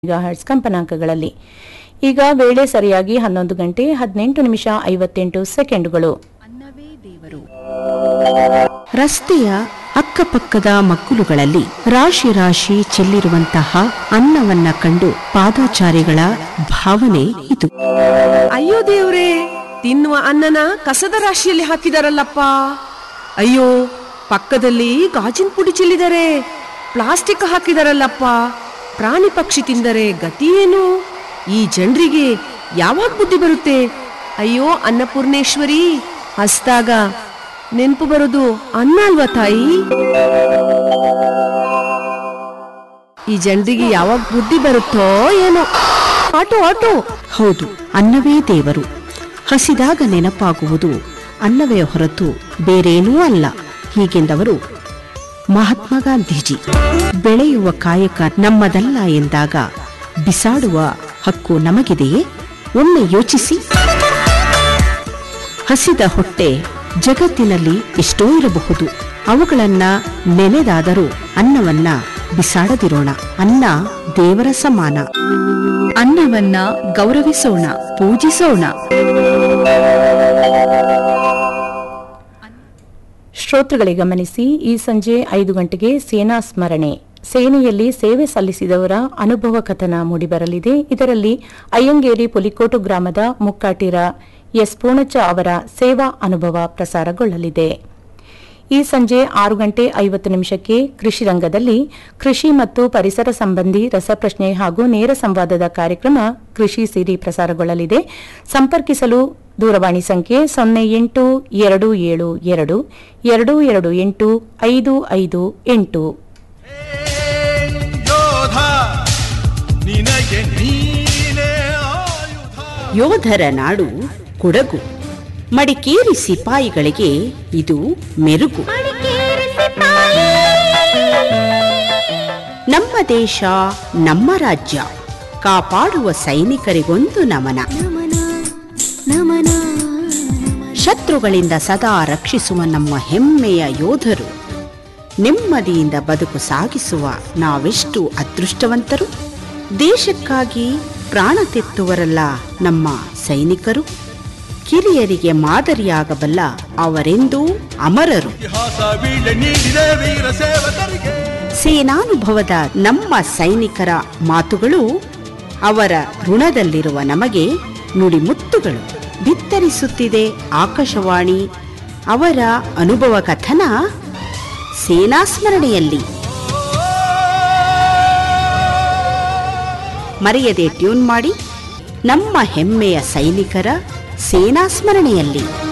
megahertz ಕಂಪನಾಂಕಗಳಲ್ಲಿ ಈಗ ವೇಳೆ ಸರಿಯಾಗಿ ಹನ್ನೊಂದು ಗಂಟೆ ಹದಿನೆಂಟು ನಿಮಿಷ ಐವತ್ತೆಂಟು ಸೆಕೆಂಡುಗಳು ಅನ್ನವೇ ದೇವರು ರಸ್ತೆಯ ಅಕ್ಕಪಕ್ಕದ ಮಕ್ಕಳುಗಳಲ್ಲಿ ರಾಶಿ ರಾಶಿ ಚೆಲ್ಲಿರುವಂತಹ ಅನ್ನವನ್ನ ಕಂಡು ಪಾದಾಚಾರಿಗಳ ಭಾವನೆ ಇದು ಅಯ್ಯೋ ದೇವ್ರೇ ತಿನ್ನುವ ಅನ್ನನ ಕಸದ ರಾಶಿಯಲ್ಲಿ ಹಾಕಿದಾರಲ್ಲಪ್ಪ ಅಯ್ಯೋ ಪಕ್ಕದಲ್ಲಿ ಗಾಜಿನ ಪುಡಿ ಚೆಲ್ಲಿದ್ದಾರೆ ಪ್ಲಾಸ್ಟಿಕ್ ಹಾಕಿದಾರಲ್ಲಪ್ಪ ಪ್ರಾಣಿ ಪಕ್ಷಿ ತಿಂದರೆ ಗತಿ ಏನು ಈ ಜನರಿಗೆ ಯಾವಾಗ ಬುದ್ಧಿ ಬರುತ್ತೆ ಅಯ್ಯೋ ಅನ್ನಪೂರ್ಣೇಶ್ವರಿ ಹಸ್ದಾಗ ನೆನಪು ಬರೋದು ಅನ್ನ ಅಲ್ವಾ ತಾಯಿ ಈ ಜನರಿಗೆ ಯಾವಾಗ ಬುದ್ಧಿ ಬರುತ್ತೋ ಏನೋ ಆಟೋ ಆಟೋ ಹೌದು ಅನ್ನವೇ ದೇವರು ಹಸಿದಾಗ ನೆನಪಾಗುವುದು ಅನ್ನವೇ ಹೊರತು ಬೇರೇನೂ ಅಲ್ಲ ಹೀಗೆಂದವರು ಮಹಾತ್ಮ ಗಾಂಧೀಜಿ ಬೆಳೆಯುವ ಕಾಯಕ ನಮ್ಮದಲ್ಲ ಎಂದಾಗ ಬಿಸಾಡುವ ಹಕ್ಕು ನಮಗಿದೆಯೇ ಒಮ್ಮೆ ಯೋಚಿಸಿ ಹಸಿದ ಹೊಟ್ಟೆ ಜಗತ್ತಿನಲ್ಲಿ ಎಷ್ಟೋ ಇರಬಹುದು ಅವುಗಳನ್ನ ನೆನೆದಾದರೂ ಅನ್ನವನ್ನ ಬಿಸಾಡದಿರೋಣ ಅನ್ನ ದೇವರ ಸಮಾನ ಅನ್ನವನ್ನ ಗೌರವಿಸೋಣ ಪೂಜಿಸೋಣ ಶ್ರೋತೃಗಳೇ ಗಮನಿಸಿ ಈ ಸಂಜೆ ಐದು ಗಂಟೆಗೆ ಸೇನಾ ಸ್ಮರಣೆ ಸೇನೆಯಲ್ಲಿ ಸೇವೆ ಸಲ್ಲಿಸಿದವರ ಅನುಭವ ಕಥನ ಮೂಡಿಬರಲಿದೆ ಇದರಲ್ಲಿ ಅಯ್ಯಂಗೇರಿ ಪುಲಿಕೋಟು ಗ್ರಾಮದ ಮುಕ್ಕಾಟಿರ ಎಸ್ ಪೂರ್ಣಚ್ಚ ಅವರ ಸೇವಾ ಅನುಭವ ಪ್ರಸಾರಗೊಳ್ಳಲಿದೆ ಈ ಸಂಜೆ ಆರು ಗಂಟೆ ಐವತ್ತು ನಿಮಿಷಕ್ಕೆ ಕೃಷಿ ರಂಗದಲ್ಲಿ ಕೃಷಿ ಮತ್ತು ಪರಿಸರ ಸಂಬಂಧಿ ರಸಪ್ರಶ್ನೆ ಹಾಗೂ ನೇರ ಸಂವಾದದ ಕಾರ್ಯಕ್ರಮ ಕೃಷಿ ಸಿರಿ ಪ್ರಸಾರಗೊಳ್ಳಲಿದೆ ಸಂಪರ್ಕಿಸಲು ದೂರವಾಣಿ ಸಂಖ್ಯೆ ಸೊನ್ನೆ ಎಂಟು ಎರಡು ಏಳು ಎರಡು ಎರಡು ಎರಡು ಎಂಟು ಐದು ಐದು ಎಂಟು ಯೋಧ ನಿನಗೆ ನೀನೇ ಆಯುಧ ಯೋಧರ ನಾಡು ಕೊಡಗು ಮಡಿಕೇರಿ ಸಿಪಾಯಿಗಳಿಗೆ ಇದು ಮೆರುಗು ನಮ್ಮ ದೇಶ ನಮ್ಮ ರಾಜ್ಯ ಕಾಪಾಡುವ ಸೈನಿಕರಿಗೊಂದು ನಮನ ಶತ್ರುಗಳಿಂದ ಸದಾ ರಕ್ಷಿಸುವ ನಮ್ಮ ಹೆಮ್ಮೆಯ ಯೋಧರು ನೆಮ್ಮದಿಯಿಂದ ಬದುಕು ಸಾಗಿಸುವ ನಾವೆಷ್ಟು ಅದೃಷ್ಟವಂತರು ದೇಶಕ್ಕಾಗಿ ಪ್ರಾಣ ತೆತ್ತುವರಲ್ಲ ನಮ್ಮ ಸೈನಿಕರು ಕಿರಿಯರಿಗೆ ಮಾದರಿಯಾಗಬಲ್ಲ ಅವರೆಂದೂ ಅಮರರು ಇತಿಹಾಸ ವೀಳ್ಯ ನೀಡಿದೆ ವೀರ ಸೇವಕರಿಗೆ ಸೇನಾನುಭವದ ನಮ್ಮ ಸೈನಿಕರ ಮಾತುಗಳು ಅವರ ಋಣದಲ್ಲಿರುವ ನಮಗೆ ನುಡಿಮುತ್ತುಗಳು ಬಿತ್ತರಿಸುತ್ತಿದೆ ಆಕಾಶವಾಣಿ ಅವರ ಅನುಭವ ಕಥನ ಸೇನಾ ಸ್ಮರಣೆಯಲ್ಲಿ ಮರೆಯದೆ ಟ್ಯೂನ್ ಮಾಡಿ ನಮ್ಮ ಹೆಮ್ಮೆಯ ಸೈನಿಕರ ಸೇನಾ ಸ್ಮರಣೆಯಲ್ಲಿ